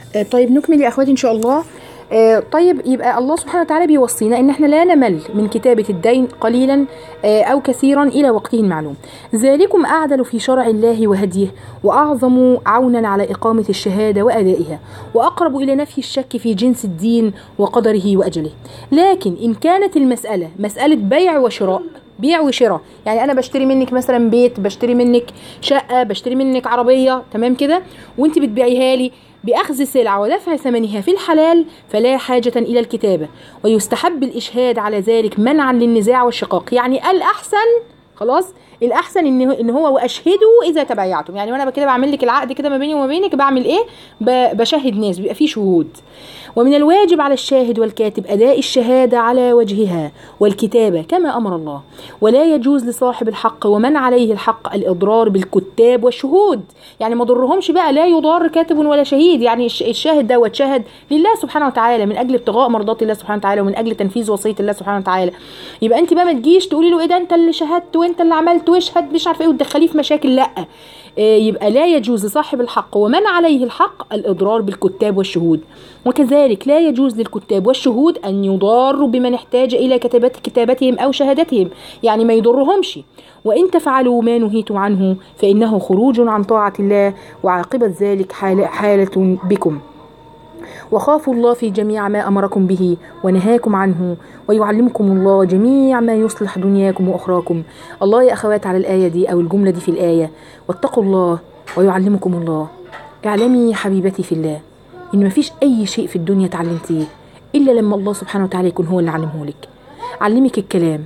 آه، طيب نكمل يا اخواتي ان شاء الله آه، طيب يبقى الله سبحانه وتعالى بيوصينا ان احنا لا نمل من كتابة الدين قليلا آه، او كثيرا الى وقته المعلوم ذلكم اعدل في شرع الله وهديه واعظم عونا على اقامة الشهادة وادائها واقرب الى نفي الشك في جنس الدين وقدره واجله لكن ان كانت المسألة مسألة بيع وشراء بيع وشراء يعني انا بشتري منك مثلا بيت بشتري منك شقه بشتري منك عربيه تمام كده وانت بتبيعيها لي باخذ سلعه ودفع ثمنها في الحلال فلا حاجه الى الكتابه ويستحب الاشهاد على ذلك منعا للنزاع والشقاق يعني الاحسن خلاص الاحسن ان ان هو واشهدوا اذا تبايعتم يعني وانا كده بعمل لك العقد كده ما بيني وما بينك بعمل ايه ب- بشهد ناس بيبقى فيه شهود ومن الواجب على الشاهد والكاتب اداء الشهاده على وجهها والكتابه كما امر الله ولا يجوز لصاحب الحق ومن عليه الحق الاضرار بالكتاب والشهود يعني ما ضرهمش بقى لا يضار كاتب ولا شهيد يعني الش- الشاهد دوت شهد لله سبحانه وتعالى من اجل ابتغاء مرضات الله سبحانه وتعالى ومن اجل تنفيذ وصيه الله سبحانه وتعالى يبقى انت بقى ما تجيش تقولي له ايه ده انت اللي شهدت وانت اللي عملت واشهد مش عارفه ايه وتدخليه في مشاكل لا آه، يبقى لا يجوز لصاحب الحق ومن عليه الحق الإضرار بالكتاب والشهود وكذلك لا يجوز للكتاب والشهود أن يضاروا بمن احتاج إلى كتابت كتابتهم أو شهادتهم يعني ما يضرهمش وإن تفعلوا ما نهيتم عنه فإنه خروج عن طاعة الله وعاقبة ذلك حال حالة بكم وخافوا الله في جميع ما أمركم به ونهاكم عنه ويعلمكم الله جميع ما يصلح دنياكم وأخراكم الله يا أخوات على الآية دي أو الجملة دي في الآية واتقوا الله ويعلمكم الله اعلمي حبيبتي في الله إن مفيش أي شيء في الدنيا تعلمتيه إلا لما الله سبحانه وتعالى يكون هو اللي علمه لك علمك الكلام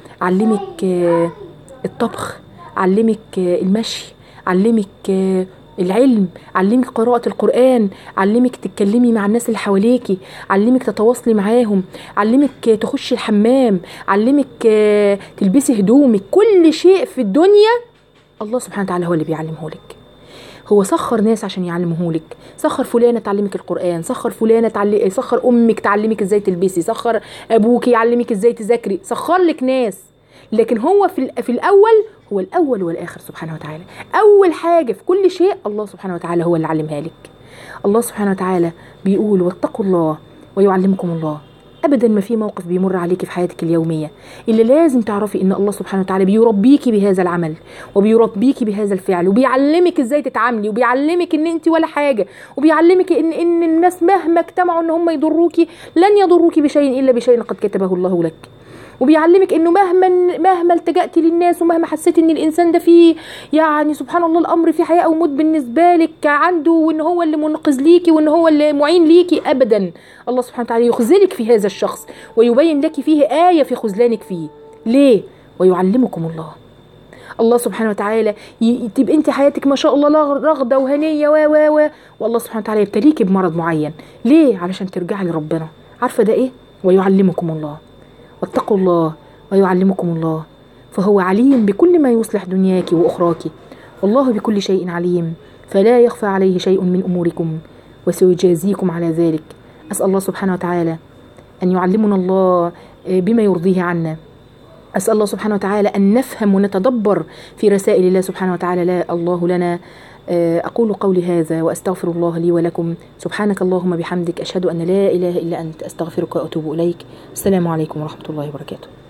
علمك آه، الطبخ علمك آه، المشي علمك آه، العلم علمك قراءة القرآن علمك تتكلمي مع الناس اللي حواليكي علمك تتواصلي معاهم علمك آه، تخشي الحمام علمك آه، تلبسي هدومك كل شيء في الدنيا الله سبحانه وتعالى هو اللي بيعلمه لك هو سخر ناس عشان يعلمهولك سخر فلانة تعلمك القرآن سخر فلانة تعلم سخر أمك تعلمك ازاي تلبسي سخر أبوك يعلمك ازاي تذاكري سخر لك ناس لكن هو في, ال- في الأول هو الأول والآخر سبحانه وتعالى أول حاجة في كل شيء الله سبحانه وتعالى هو اللي علمها لك الله سبحانه وتعالى بيقول واتقوا الله ويعلمكم الله ابدا ما في موقف بيمر عليكي في حياتك اليوميه اللي لازم تعرفي ان الله سبحانه وتعالى بيربيكي بهذا العمل وبيربيكي بهذا الفعل وبيعلمك ازاي تتعاملي وبيعلمك ان انت ولا حاجه وبيعلمك ان ان الناس مهما اجتمعوا ان هم يضروكي لن يضروكي بشيء الا بشيء قد كتبه الله لك وبيعلمك انه مهما مهما التجأتي للناس ومهما حسيتي ان الانسان ده فيه يعني سبحان الله الامر فيه حياه او موت بالنسبه لك عنده وان هو اللي منقذ ليكي وان هو اللي معين ليكي ابدا الله سبحانه وتعالى يخذلك في هذا الشخص ويبين لك فيه ايه في خذلانك فيه ليه ويعلمكم الله الله سبحانه وتعالى ي- تبقى انت حياتك ما شاء الله لغ- رغده وهنيه و و و والله سبحانه وتعالى يبتليكي بمرض معين ليه علشان ترجعي لربنا عارفه ده ايه ويعلمكم الله واتقوا الله ويعلمكم الله فهو عليم بكل ما يصلح دنياك واخراك والله بكل شيء عليم فلا يخفى عليه شيء من اموركم وسيجازيكم على ذلك اسال الله سبحانه وتعالى ان يعلمنا الله آه، بما يرضيه عنا أسأل الله سبحانه وتعالى أن نفهم ونتدبر في رسائل الله سبحانه وتعالى لا الله لنا آه، أقول قولي هذا وأستغفر الله لي ولكم سبحانك اللهم بحمدك أشهد أن لا إله إلا أنت أستغفرك وأتوب إليك السلام عليكم ورحمة الله وبركاته